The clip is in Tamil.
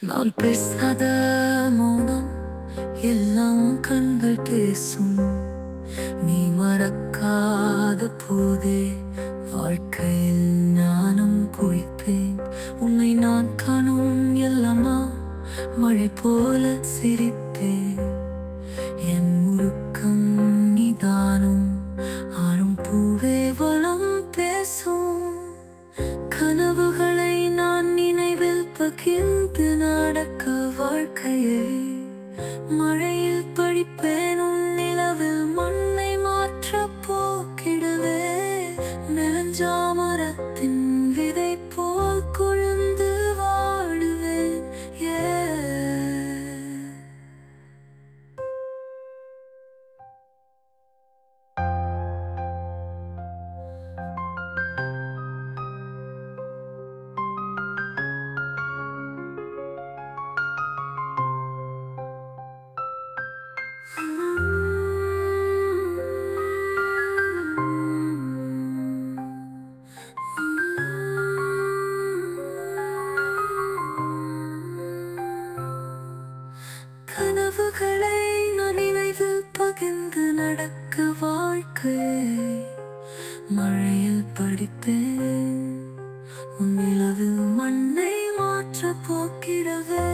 நான் பேசாத மௌனம் எல்லாம் கண்கள் பேசும் நீ மறக்காத போதே வாழ்க்கையில் நானும் குளிப்பேன் உன்னை நான் காணும் எல்லாமா மழை போல சிரிப்பேன் என் முழுக்கம் நீதானும் ஆறும் பூவே வளம் பேசும் கனவுகளை நான் நினைவில் பகிர்ந்து நடக்க வாழ்க்கையை மழையில் படிப்பேன் உன் நிலவில் மண்ணை மாற்ற போக்கிடவே நெஞ்சாமரத்தின் விதை போல் கொழுந்து வாழுவேன் yeah. கனவுகளை நான் நினைவில் பகிர்ந்து நடக்க வாழ்க்கை மழையில் படிப்பேன் உன் நிலவில் மண்ணை மாற்ற போக்கிடவே